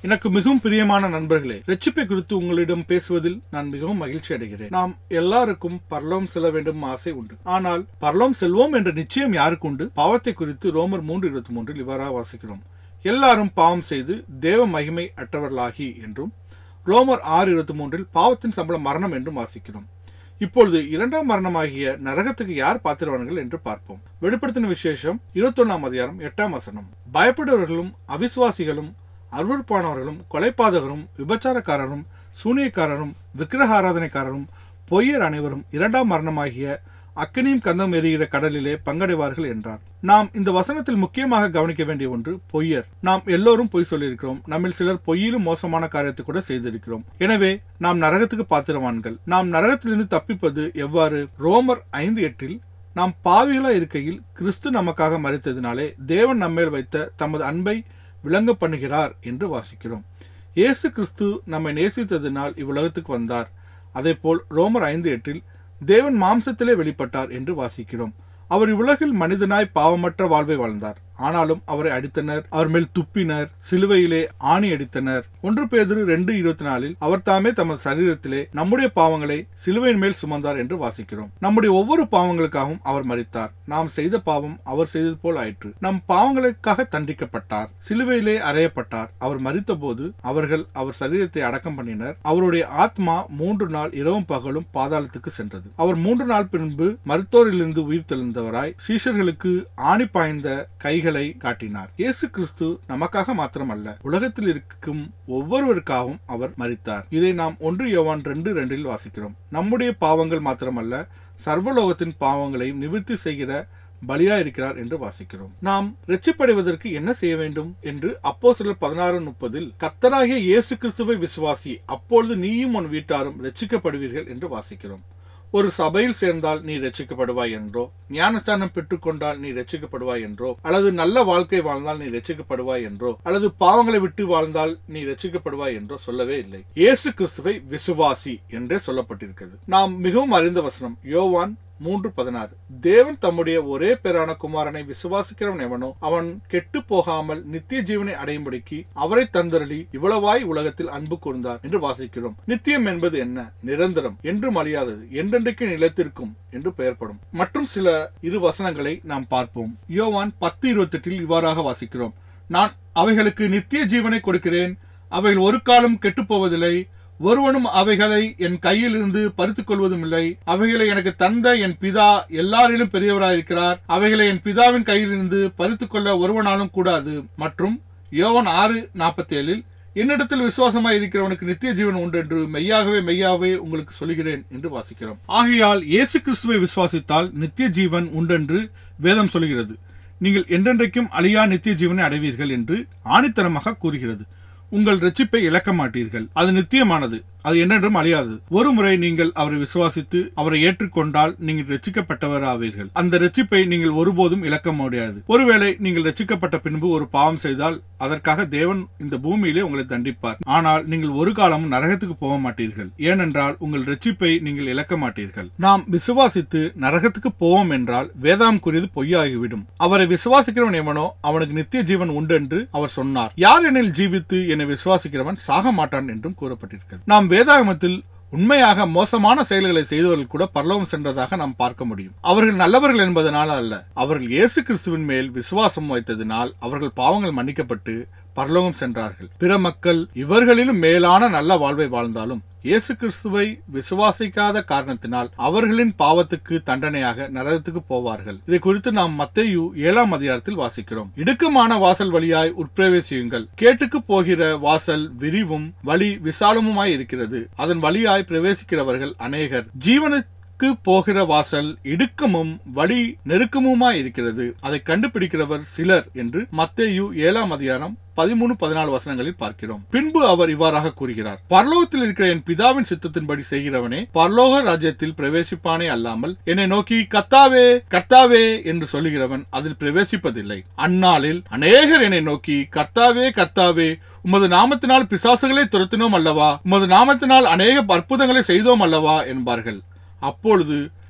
எனக்கு மிகவும் பிரியமான நண்பர்களே ரட்சிப்பை குறித்து உங்களிடம் பேசுவதில் நான் மிகவும் மகிழ்ச்சி அடைகிறேன் நாம் எல்லாருக்கும் பரலோம் செல்ல வேண்டும் ஆசை உண்டு ஆனால் பரலோம் செல்வோம் என்ற நிச்சயம் யாருக்கு உண்டு பாவத்தை குறித்து ரோமர் மூன்று இருபத்தி மூன்றில் இவ்வாறாக வாசிக்கிறோம் எல்லாரும் பாவம் செய்து தேவ மகிமை அற்றவர்களாகி என்றும் ரோமர் ஆறு இருபத்தி மூன்றில் பாவத்தின் சம்பளம் மரணம் என்றும் வாசிக்கிறோம் இப்பொழுது இரண்டாம் மரணமாகிய நரகத்துக்கு யார் பாத்திரவான்கள் என்று பார்ப்போம் வெளிப்படுத்தின விசேஷம் இருபத்தொன்னாம் அதிகாரம் எட்டாம் வசனம் பயப்படுபவர்களும் அவிசுவாசிகளும் அருவறுப்பானவர்களும் கொலைபாதகரும் விபச்சாரக்காரரும் சூனியக்காரரும் விக்கிரக ஆராதனைக்காரரும் பொய்யர் அனைவரும் இரண்டாம் மரணமாகிய அக்கினியும் கந்தம் எரிகிற கடலிலே பங்கடைவார்கள் என்றார் நாம் இந்த வசனத்தில் முக்கியமாக கவனிக்க வேண்டிய ஒன்று பொய்யர் நாம் எல்லோரும் பொய் சொல்லியிருக்கிறோம் நம்மில் சிலர் பொய்யிலும் மோசமான காரியத்தை கூட செய்திருக்கிறோம் எனவே நாம் நரகத்துக்கு பாத்திரவான்கள் நாம் நரகத்திலிருந்து தப்பிப்பது எவ்வாறு ரோமர் ஐந்து எட்டில் நாம் பாவிகளா இருக்கையில் கிறிஸ்து நமக்காக மறித்ததினாலே தேவன் நம்மேல் வைத்த தமது அன்பை விளங்க பண்ணுகிறார் என்று வாசிக்கிறோம் இயேசு கிறிஸ்து நம்மை நேசித்ததினால் இவ்வுலகத்துக்கு வந்தார் அதேபோல் ரோமர் ஐந்து எட்டில் தேவன் மாம்சத்திலே வெளிப்பட்டார் என்று வாசிக்கிறோம் அவர் இவ்வுலகில் மனிதனாய் பாவமற்ற வாழ்வை வாழ்ந்தார் ஆனாலும் அவரை அடித்தனர் அவர் மேல் துப்பினர் சிலுவையிலே ஆணி அடித்தனர் ஒன்று பேதிரு ரெண்டு இருபத்தி நாலில் அவர் தாமே தமது சரீரத்திலே நம்முடைய பாவங்களை சிலுவையின் மேல் சுமந்தார் என்று வாசிக்கிறோம் நம்முடைய ஒவ்வொரு பாவங்களுக்காகவும் அவர் மறித்தார் நாம் செய்த பாவம் அவர் செய்தது போல் ஆயிற்று நம் பாவங்களுக்காக தண்டிக்கப்பட்டார் சிலுவையிலே அறையப்பட்டார் அவர் மறித்த போது அவர்கள் அவர் சரீரத்தை அடக்கம் பண்ணினர் அவருடைய ஆத்மா மூன்று நாள் இரவும் பகலும் பாதாளத்துக்கு சென்றது அவர் மூன்று நாள் பின்பு மருத்துவரிலிருந்து உயிர் தெளிந்தவராய் சீஷர்களுக்கு ஆணி பாய்ந்த கைகள் கைகளை காட்டினார் இயேசு கிறிஸ்து நமக்காக மாத்திரமல்ல உலகத்தில் இருக்கும் ஒவ்வொருவருக்காகவும் அவர் மறித்தார் இதை நாம் ஒன்று யோவான் ரெண்டு ரெண்டில் வாசிக்கிறோம் நம்முடைய பாவங்கள் மாத்திரமல்ல சர்வலோகத்தின் பாவங்களை நிவர்த்தி செய்கிற பலியா இருக்கிறார் என்று வாசிக்கிறோம் நாம் ரட்சிப்படைவதற்கு என்ன செய்ய வேண்டும் என்று அப்போ சிலர் பதினாறு முப்பதில் கத்தராகிய இயேசு கிறிஸ்துவை விசுவாசி அப்பொழுது நீயும் உன் வீட்டாரும் ரட்சிக்கப்படுவீர்கள் என்று வாசிக்கிறோம் ஒரு சபையில் சேர்ந்தால் நீ ரட்சிக்கப்படுவாய் என்றோ ஞானஸ்தானம் பெற்றுக்கொண்டால் நீ ரட்சிக்கப்படுவாய் என்றோ அல்லது நல்ல வாழ்க்கை வாழ்ந்தால் நீ ரட்சிக்கப்படுவாய் என்றோ அல்லது பாவங்களை விட்டு வாழ்ந்தால் நீ ரட்சிக்கப்படுவாய் என்றோ சொல்லவே இல்லை இயேசு கிறிஸ்துவை விசுவாசி என்றே சொல்லப்பட்டிருக்கிறது நாம் மிகவும் அறிந்த வசனம் யோவான் மூன்று பதினாறு தேவன் தம்முடைய ஒரே பேரான குமாரனை விசுவாசிக்கிறவன் எவனோ அவன் கெட்டு போகாமல் நித்திய ஜீவனை அடையும்படிக்கு அவரை தந்தரளி இவ்வளவாய் உலகத்தில் அன்பு கூர்ந்தார் என்று வாசிக்கிறோம் நித்தியம் என்பது என்ன நிரந்தரம் என்றும் அழியாதது என்றென்றைக்கு நிலத்திற்கும் என்று பெயர்படும் மற்றும் சில இரு வசனங்களை நாம் பார்ப்போம் யோவான் பத்து இருபத்தி எட்டில் இவ்வாறாக வாசிக்கிறோம் நான் அவைகளுக்கு நித்திய ஜீவனை கொடுக்கிறேன் அவைகள் ஒரு காலம் கெட்டுப் போவதில்லை ஒருவனும் அவைகளை என் கையில் இருந்து பறித்துக் கொள்வதும் இல்லை அவைகளை எனக்கு தந்த என் பிதா எல்லாரிலும் பெரியவராயிருக்கிறார் அவைகளை என் பிதாவின் கையில் இருந்து பறித்துக் கொள்ள ஒருவனாலும் கூடாது மற்றும் யோவன் ஆறு நாற்பத்தி ஏழில் என்னிடத்தில் விசுவாசமாய் இருக்கிறவனுக்கு நித்திய ஜீவன் உண்டு என்று மெய்யாகவே மெய்யாகவே உங்களுக்கு சொல்கிறேன் என்று வாசிக்கிறோம் ஆகையால் இயேசு கிறிஸ்துவை விசுவாசித்தால் நித்திய ஜீவன் உண்டென்று வேதம் சொல்கிறது நீங்கள் என்றென்றைக்கும் அழியா நித்திய ஜீவனை அடைவீர்கள் என்று ஆணித்தரமாக கூறுகிறது உங்கள் ரட்சிப்பை இழக்க மாட்டீர்கள் அது நித்தியமானது அது என்னென்றும் அழியாதது ஒரு முறை நீங்கள் அவரை விசுவாசித்து அவரை ஏற்றுக்கொண்டால் நீங்கள் ரட்சிக்கப்பட்டவர் ஆவீர்கள் அந்த ரட்சிப்பை நீங்கள் ஒருபோதும் இழக்க முடியாது ஒருவேளை நீங்கள் ரட்சிக்கப்பட்ட பின்பு ஒரு பாவம் செய்தால் அதற்காக தேவன் இந்த பூமியிலே உங்களை தண்டிப்பார் ஆனால் நீங்கள் ஒரு காலமும் நரகத்துக்கு போக மாட்டீர்கள் ஏனென்றால் உங்கள் ரட்சிப்பை நீங்கள் இழக்க மாட்டீர்கள் நாம் விசுவாசித்து நரகத்துக்கு போவோம் என்றால் வேதாம் கூறியது பொய்யாகிவிடும் அவரை விசுவாசிக்கிறவன் எவனோ அவனுக்கு நித்திய ஜீவன் உண்டு என்று அவர் சொன்னார் யார் எனில் ஜீவித்து என்னை விசுவாசிக்கிறவன் சாக மாட்டான் என்றும் கூறப்பட்டிருக்கிறது நாம் வேதாகமத்தில் உண்மையாக மோசமான செயல்களை செய்தவர்கள் கூட பரலோகம் சென்றதாக நாம் பார்க்க முடியும் அவர்கள் நல்லவர்கள் என்பதனால் அல்ல அவர்கள் இயேசு கிறிஸ்துவின் மேல் விசுவாசம் வைத்ததினால் அவர்கள் பாவங்கள் மன்னிக்கப்பட்டு பரலோகம் சென்றார்கள் பிற மக்கள் இவர்களிலும் மேலான நல்ல வாழ்வை வாழ்ந்தாலும் இயேசு கிறிஸ்துவை விசுவாசிக்காத காரணத்தினால் அவர்களின் பாவத்துக்கு தண்டனையாக நரகத்துக்கு போவார்கள் இதை குறித்து நாம் மத்தேயு ஏழாம் அதிகாரத்தில் வாசிக்கிறோம் இடுக்கமான வாசல் வழியாய் உட்பிரவேசியுங்கள் கேட்டுக்கு போகிற வாசல் விரிவும் வழி விசாலமுமாய் இருக்கிறது அதன் வழியாய் பிரவேசிக்கிறவர்கள் அநேகர் ஜீவன க்கு போகிற வாசல் இடுக்கமும் வழி நெருக்கமுமாய் இருக்கிறது அதை கண்டுபிடிக்கிறவர் சிலர் என்று மத்தேயு ஏழாம் அதிகாரம் பதிமூணு பதினாலு வசனங்களில் பார்க்கிறோம் பின்பு அவர் இவ்வாறாக கூறுகிறார் பரலோகத்தில் இருக்கிற என் பிதாவின் சித்தத்தின்படி செய்கிறவனே பரலோக ராஜ்யத்தில் பிரவேசிப்பானே அல்லாமல் என்னை நோக்கி கத்தாவே கர்த்தாவே என்று சொல்லுகிறவன் அதில் பிரவேசிப்பதில்லை அந்நாளில் அநேகர் என்னை நோக்கி கர்த்தாவே கர்த்தாவே உமது நாமத்தினால் பிசாசுகளை துரத்தினோம் அல்லவா உமது நாமத்தினால் அநேக அற்புதங்களை செய்தோம் அல்லவா என்பார்கள் அப்பொழுது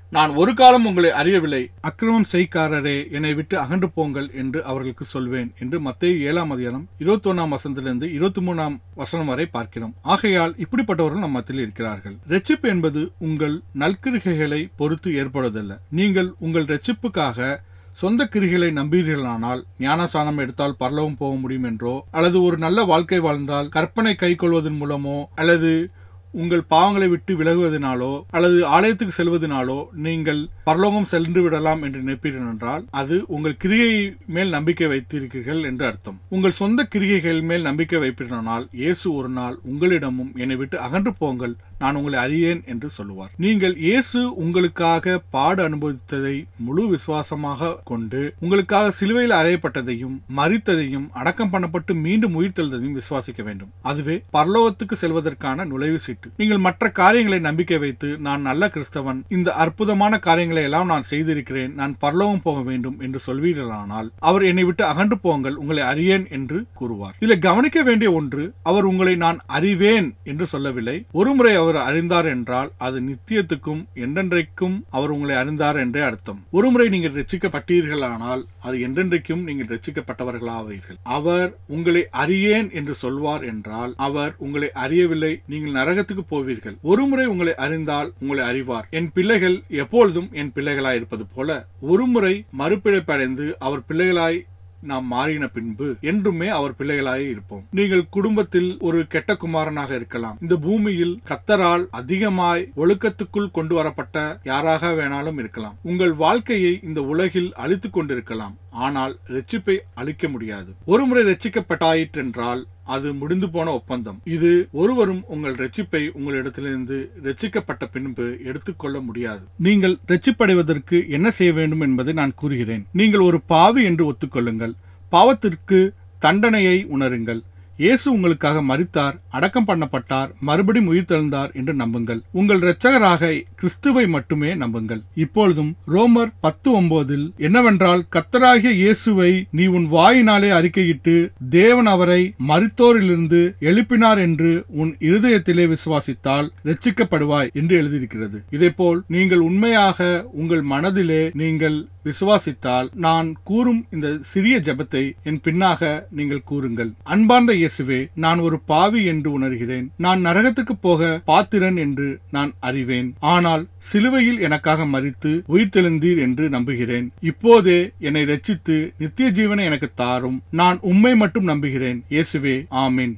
நான் ஒரு காலம் உங்களை அறியவில்லை அக்கிரமம் செய்காரரே என்னை விட்டு அகன்று போங்கள் என்று அவர்களுக்கு சொல்வேன் என்று மத்திய ஏழாம் அதிகாரம் இருபத்தி ஒன்னாம் வசனத்திலிருந்து இருபத்தி மூணாம் வசனம் வரை பார்க்கிறோம் ஆகையால் இப்படிப்பட்டவர்கள் நம் மத்தியில் இருக்கிறார்கள் ரட்சிப்பு என்பது உங்கள் நல்கிருகைகளை பொறுத்து ஏற்படுவதல்ல நீங்கள் உங்கள் ரட்சிப்புக்காக சொந்த கிரிகளை நம்பீர்களானால் ஞானசானம் எடுத்தால் பரலவும் போக முடியும் என்றோ அல்லது ஒரு நல்ல வாழ்க்கை வாழ்ந்தால் கற்பனை கை கொள்வதன் மூலமோ அல்லது உங்கள் பாவங்களை விட்டு விலகுவதனாலோ அல்லது ஆலயத்துக்கு செல்வதனாலோ நீங்கள் பரலோகம் சென்று விடலாம் என்று நினைப்பீர்கள் என்றால் அது உங்கள் கிரியை மேல் நம்பிக்கை வைத்திருக்கிறீர்கள் என்று அர்த்தம் உங்கள் சொந்த கிரிகைகள் மேல் நம்பிக்கை வைப்பீர்களானால் இயேசு ஒரு நாள் உங்களிடமும் என்னை விட்டு அகன்று போங்கள் நான் உங்களை அறியேன் என்று சொல்லுவார் நீங்கள் இயேசு உங்களுக்காக பாடு அனுபவித்ததை முழு விசுவாசமாக கொண்டு உங்களுக்காக சிலுவையில் அறையப்பட்டதையும் மறித்ததையும் அடக்கம் பண்ணப்பட்டு மீண்டும் உயிர்த்தெழுந்ததையும் விசுவாசிக்க வேண்டும் அதுவே பரலோகத்துக்கு செல்வதற்கான நுழைவு சீட்டு நீங்கள் மற்ற காரியங்களை நம்பிக்கை வைத்து நான் நல்ல கிறிஸ்தவன் இந்த அற்புதமான காரியங்களை எல்லாம் நான் செய்திருக்கிறேன் நான் பரலோகம் போக வேண்டும் என்று சொல்வீர்களானால் அவர் என்னை விட்டு அகன்று போங்கள் உங்களை அறியேன் என்று கூறுவார் இதில் கவனிக்க வேண்டிய ஒன்று அவர் உங்களை நான் அறிவேன் என்று சொல்லவில்லை ஒருமுறை அவர் அறிந்தார் என்றால் அது நித்தியத்துக்கும் என்றென்றைக்கும் அவர் உங்களை அறிந்தார் என்றே அர்த்தம் ஒருமுறை நீங்கள் ரட்சிக்கப்பட்டீர்களானால் அது என்றென்றைக்கும் நீங்கள் ரட்சிக்கப்பட்டவர்களாவீர்கள் அவர் உங்களை அறியேன் என்று சொல்வார் என்றால் அவர் உங்களை அறியவில்லை நீங்கள் நரகத்துக்கு போவீர்கள் ஒருமுறை உங்களை அறிந்தால் உங்களை அறிவார் என் பிள்ளைகள் எப்பொழுதும் என் பிள்ளைகளாய் இருப்பது போல ஒருமுறை மறுபிழைப்படைந்து அவர் பிள்ளைகளாய் நாம் மாறின பின்பு என்றுமே அவர் பிள்ளைகளாய் இருப்போம் நீங்கள் குடும்பத்தில் ஒரு கெட்ட குமாரனாக இருக்கலாம் இந்த பூமியில் கத்தரால் அதிகமாய் ஒழுக்கத்துக்குள் கொண்டு வரப்பட்ட யாராக வேணாலும் இருக்கலாம் உங்கள் வாழ்க்கையை இந்த உலகில் அழித்துக் கொண்டிருக்கலாம் ஆனால் ரட்சிப்பை அழிக்க முடியாது ஒருமுறை ரட்சிக்கப்பட்டாயிற்றென்றால் அது முடிந்து போன ஒப்பந்தம் இது ஒருவரும் உங்கள் ரட்சிப்பை உங்களிடத்திலிருந்து ரட்சிக்கப்பட்ட பின்பு எடுத்துக்கொள்ள முடியாது நீங்கள் ரட்சிப்படைவதற்கு என்ன செய்ய வேண்டும் என்பதை நான் கூறுகிறேன் நீங்கள் ஒரு பாவி என்று ஒத்துக்கொள்ளுங்கள் பாவத்திற்கு தண்டனையை உணருங்கள் இயேசு உங்களுக்காக மரித்தார் அடக்கம் பண்ணப்பட்டார் மறுபடியும் உயிர்த்தெழுந்தார் என்று நம்புங்கள் உங்கள் இரட்சகராக கிறிஸ்துவை மட்டுமே நம்புங்கள் இப்பொழுதும் ரோமர் பத்து ஒன்பதில் என்னவென்றால் கத்தராகிய இயேசுவை நீ உன் வாயினாலே அறிக்கையிட்டு தேவன் அவரை மரித்தோரிலிருந்து எழுப்பினார் என்று உன் இருதயத்திலே விசுவாசித்தால் ரட்சிக்கப்படுவாய் என்று எழுதியிருக்கிறது இதேபோல் நீங்கள் உண்மையாக உங்கள் மனதிலே நீங்கள் விசுவாசித்தால் நான் கூறும் இந்த சிறிய ஜெபத்தை என் பின்னாக நீங்கள் கூறுங்கள் அன்பார்ந்த இயேசுவே நான் ஒரு பாவி என்று உணர்கிறேன் நான் நரகத்துக்கு போக பாத்திரன் என்று நான் அறிவேன் ஆனால் சிலுவையில் எனக்காக மறித்து உயிர்த்தெழுந்தீர் என்று நம்புகிறேன் இப்போதே என்னை ரட்சித்து நித்திய ஜீவனை எனக்கு தாரும் நான் உம்மை மட்டும் நம்புகிறேன் இயேசுவே ஆமீன்